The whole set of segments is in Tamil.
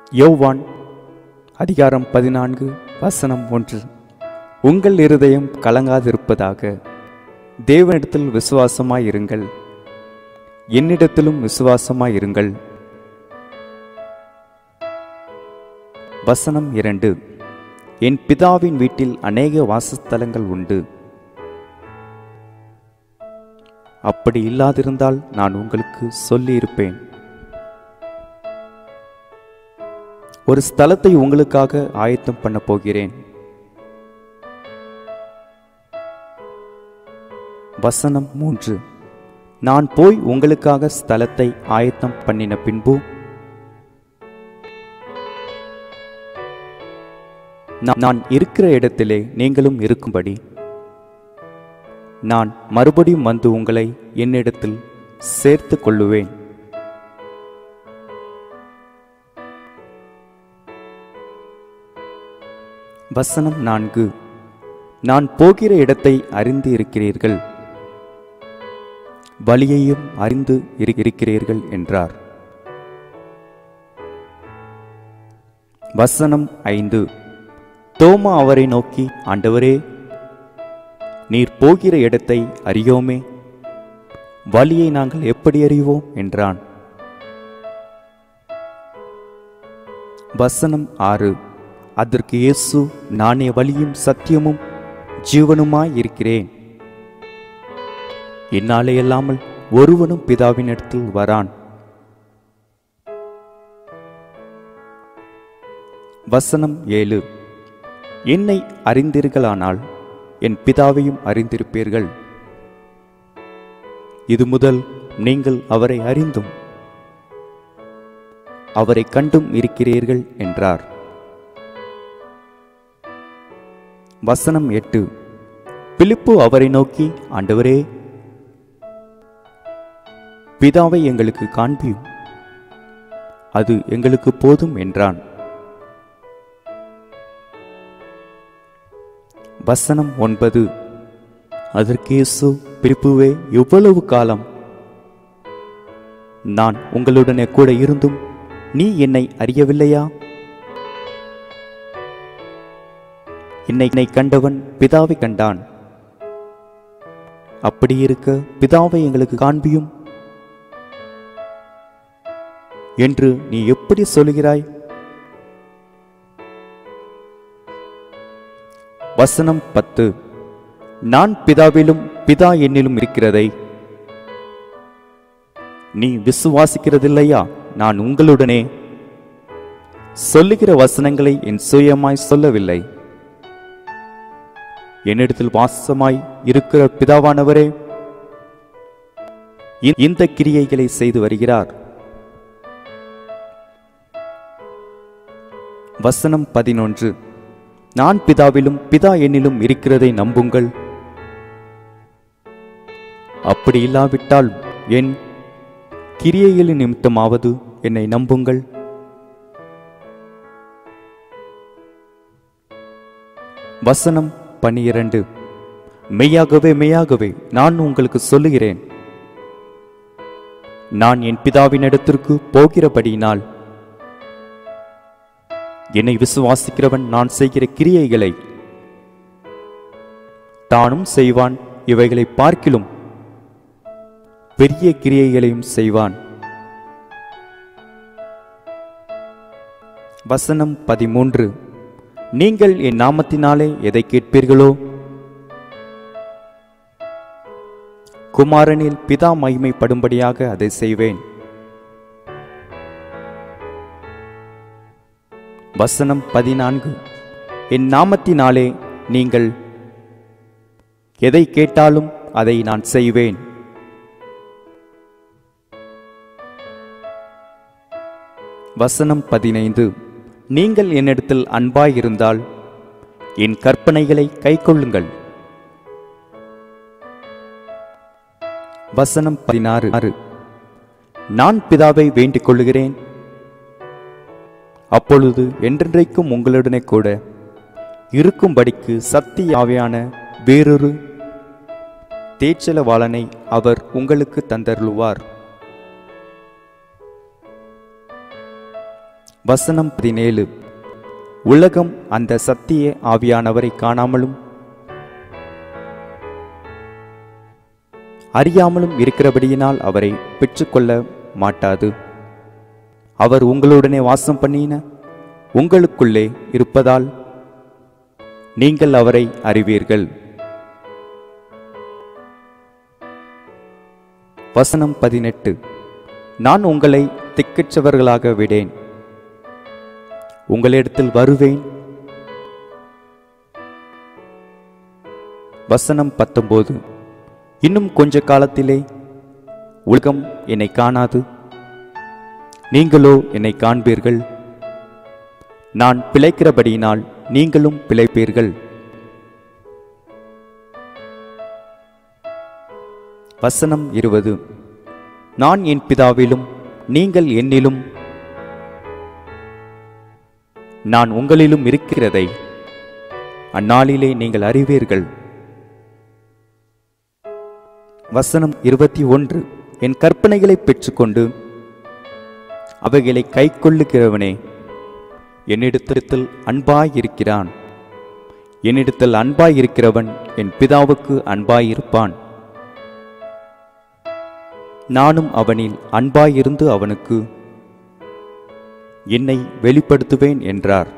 யோவான் அதிகாரம் பதினான்கு வசனம் ஒன்று உங்கள் இருதயம் கலங்காதிருப்பதாக தேவனிடத்தில் விசுவாசமாயிருங்கள் என்னிடத்திலும் விசுவாசமாயிருங்கள் வசனம் இரண்டு என் பிதாவின் வீட்டில் அநேக வாசஸ்தலங்கள் உண்டு அப்படி இல்லாதிருந்தால் நான் உங்களுக்கு சொல்லியிருப்பேன் ஒரு ஸ்தலத்தை உங்களுக்காக ஆயத்தம் பண்ண போகிறேன் வசனம் மூன்று நான் போய் உங்களுக்காக ஸ்தலத்தை ஆயத்தம் பண்ணின பின்பு நா- நான் இருக்கிற இடத்திலே நீங்களும் இருக்கும்படி நான் மறுபடியும் வந்து உங்களை என்னிடத்தில் சேர்த்துக் கொள்ளுவேன் வசனம் நான்கு நான் போகிற இடத்தை அறிந்து இருக்கிறீர்கள் வழியையும் அறிந்து இரு- இருக்கிறீர்கள் என்றார் வசனம் ஐந்து தோமா அவரை நோக்கி ஆண்டவரே நீர் போகிற இடத்தை அறியோமே வழியை நாங்கள் எப்படி அறிவோம் என்றான் வசனம் ஆறு அதற்கு இயேசு நானே வழியும் சத்தியமும் ஜீவனுமாய் இருக்கிறேன் என்னாலே அல்லாமல் ஒருவனும் பிதாவினிடத்தில் வரான் வசனம் ஏழு என்னை அறிந்தீர்களானால் என் பிதாவையும் அறிந்திருப்பீர்கள் இது முதல் நீங்கள் அவரை அறிந்தும் அவரை கண்டும் இருக்கிறீர்கள் என்றார் வசனம் எட்டு பிலிப்பு அவரை நோக்கி ஆண்டவரே பிதாவை எங்களுக்கு காண்பியும் அது எங்களுக்கு போதும் என்றான் வசனம் ஒன்பது அதற்கு இயேசு பிலிப்புவே எவ்வளவு காலம் நான் உங்களுடனே கூட இருந்தும் நீ என்னை அறியவில்லையா என்னை என்னை கண்டவன் பிதாவை கண்டான் அப்படி இருக்க பிதாவை எங்களுக்கு காண்பியும் என்று நீ எப்படி சொல்கிறாய் வசனம் பத்து நான் பிதாவிலும் பிதா என்னிலும் இருக்கிறதை நீ விசுவாசிக்கிறதில்லையா நான் உங்களுடனே சொல்லுகிற வசனங்களை என் சுயமாய் சொல்லவில்லை என்னிடத்தில் வாசமாய் இருக்கிற பிதாவானவரே இ- இந்த கிரியைகளை செய்து வருகிறார் வசனம் பதினொன்று நான் பிதாவிலும் பிதா என்னிலும் இருக்கிறதை நம்புங்கள் அப்படி இல்லாவிட்டால் என் கிரியைகளின் நிமித்தமாவது என்னை நம்புங்கள் வசனம் பனிரண்டு மெய்யாகவே மெய்யாகவே நான் உங்களுக்கு சொல்லுகிறேன் நான் என் பிதாவினிடத்திற்கு போகிறபடியினால் என்னை விசுவாசிக்கிறவன் நான் செய்கிற கிரியைகளை தானும் செய்வான் இவைகளை பார்க்கிலும் பெரிய கிரியைகளையும் செய்வான் வசனம் பதிமூன்று நீங்கள் என் நாமத்தினாலே எதை கேட்பீர்களோ குமாரனில் பிதா மகிமைப்படும்படியாக அதை செய்வேன் வசனம் பதினான்கு என் நாமத்தினாலே நீங்கள் எதை கேட்டாலும் அதை நான் செய்வேன் வசனம் பதினைந்து நீங்கள் என்னிடத்தில் அன்பாயிருந்தால் என் கற்பனைகளை கைக்கொள்ளுங்கள் வசனம் பதினாறு ஆறு. நான் பிதாவை வேண்டிக் கொள்ளுகிறேன் அப்பொழுது என்றென்றைக்கும் உங்களுடனே கூட இருக்கும்படிக்கு சத்திய ஆவியான வேறொரு தேச்சலவாளனை அவர் உங்களுக்கு தந்தருளுவார் வசனம் பதினேழு உலகம் அந்த சத்திய ஆவியானவரை காணாமலும் அறியாமலும் இருக்கிறபடியினால் அவரை பெற்றுக்கொள்ள மாட்டாது அவர் உங்களுடனே வாசம் பண்ணின உங்களுக்குள்ளே இருப்பதால் நீங்கள் அவரை அறிவீர்கள் வசனம் பதினெட்டு நான் உங்களை திக்கற்றவர்களாக விடேன் உங்களிடத்தில் வருவேன் வசனம் பத்தொன்பது இன்னும் கொஞ்ச காலத்திலே உலகம் என்னை காணாது நீங்களோ என்னை காண்பீர்கள் நான் பிழைக்கிறபடியினால் நீங்களும் பிழைப்பீர்கள் வசனம் இருபது நான் என் பிதாவிலும் நீங்கள் என்னிலும் நான் உங்களிலும் இருக்கிறதை அந்நாளிலே நீங்கள் அறிவீர்கள் வசனம் இருபத்தி ஒன்று என் கற்பனைகளை பெற்றுக்கொண்டு அவைகளை கைக்கொள்ளுகிறவனே என்னிடத்தில் அன்பாயிருக்கிறான் என்னிடத்தில் அன்பாயிருக்கிறவன் என் பிதாவுக்கு அன்பாயிருப்பான் நானும் அவனில் அன்பாயிருந்து அவனுக்கு என்னை வெளிப்படுத்துவேன் என்றார்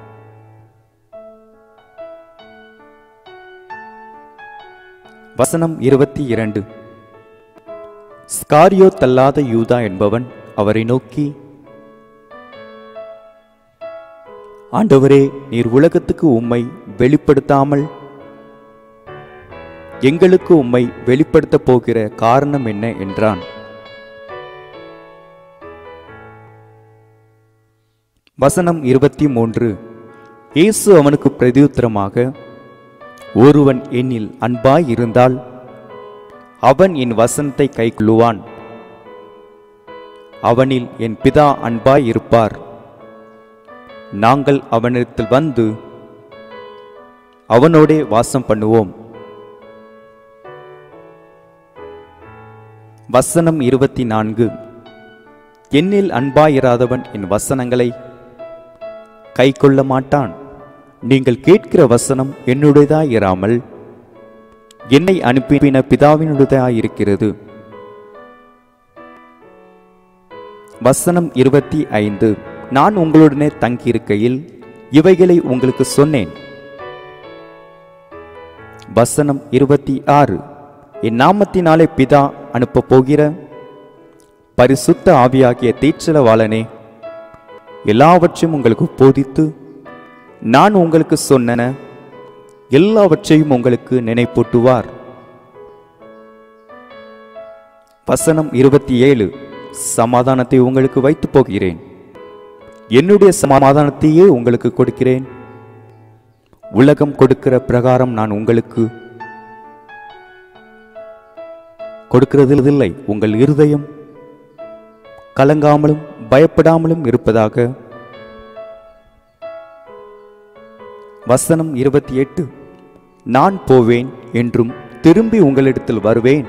வசனம் இருபத்தி இரண்டு ஸ்காரியோ தள்ளாத யூதா என்பவன் அவரை நோக்கி ஆண்டவரே நீர் உலகத்துக்கு உம்மை வெளிப்படுத்தாமல் எங்களுக்கு உம்மை வெளிப்படுத்தப் போகிற காரணம் என்ன என்றான் வசனம் இருபத்தி மூன்று இயேசு அவனுக்கு பிரதியுத்தரமாக ஒருவன் என்னில் அன்பாய் இருந்தால் அவன் என் வசனத்தை கைக்கொள்ளுவான் அவனில் என் பிதா அன்பாய் இருப்பார் நாங்கள் அவனிடத்தில் வந்து அவனோடே வாசம் பண்ணுவோம் வசனம் இருபத்தி நான்கு என்னில் அன்பாயிராதவன் என் வசனங்களை கைக்கொள்ள மாட்டான் நீங்கள் கேட்கிற வசனம் என்னுடையதாயிராமல் என்னை அனுப்பின பிதாவினுடையதாயிருக்கிறது வசனம் இருபத்தி ஐந்து நான் உங்களுடனே தங்கியிருக்கையில் இவைகளை உங்களுக்கு சொன்னேன் வசனம் இருபத்தி ஆறு என் நாமத்தினாலே பிதா அனுப்பப் போகிற பரிசுத்த ஆவியாகிய தீட்சலவாளனே எல்லாவற்றையும் உங்களுக்கு போதித்து நான் உங்களுக்கு சொன்னன எல்லாவற்றையும் உங்களுக்கு நினைப்பூட்டுவார் வசனம் இருபத்தி ஏழு சமாதானத்தை உங்களுக்கு வைத்து போகிறேன் என்னுடைய சமாதானத்தையே உங்களுக்கு கொடுக்கிறேன் உலகம் கொடுக்கிற பிரகாரம் நான் உங்களுக்கு கொடுக்கிறதில்லை உங்கள் இருதயம் கலங்காமலும் பயப்படாமலும் இருப்பதாக வசனம் இருபத்தி எட்டு நான் போவேன் என்றும் திரும்பி உங்களிடத்தில் வருவேன்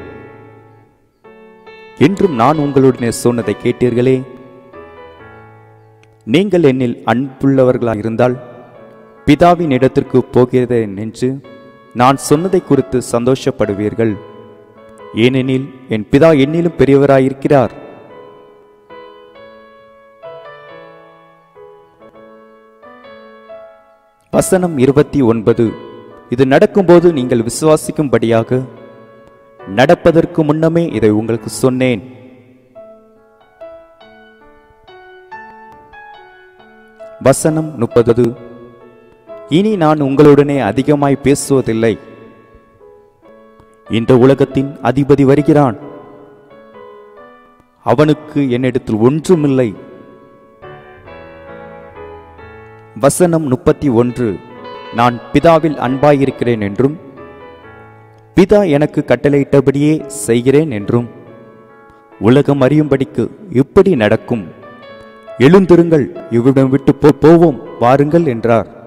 என்றும் நான் உங்களுடனே சொன்னதை கேட்டீர்களே நீங்கள் என்னில் அன்புள்ளவர்களாக இருந்தால் பிதாவின் இடத்திற்கு போகிறேன் என்று நான் சொன்னதை குறித்து சந்தோஷப்படுவீர்கள் ஏனெனில் என் பிதா என்னிலும் பெரியவராயிருக்கிறார் வசனம் இருபத்தி ஒன்பது இது நடக்கும்போது நீங்கள் விசுவாசிக்கும்படியாக நடப்பதற்கு முன்னமே இதை உங்களுக்கு சொன்னேன் வசனம் முப்பது இனி நான் உங்களுடனே அதிகமாய் பேசுவதில்லை இந்த உலகத்தின் அதிபதி வருகிறான் அவனுக்கு என்னிடத்தில் ஒன்றுமில்லை வசனம் முப்பத்தி ஒன்று நான் பிதாவில் அன்பாயிருக்கிறேன் என்றும் பிதா எனக்கு கட்டளையிட்டபடியே செய்கிறேன் என்றும் உலகம் அறியும்படிக்கு இப்படி நடக்கும் எழுந்திருங்கள் இவ்விடம் விட்டு போ- போவோம் வாருங்கள் என்றார்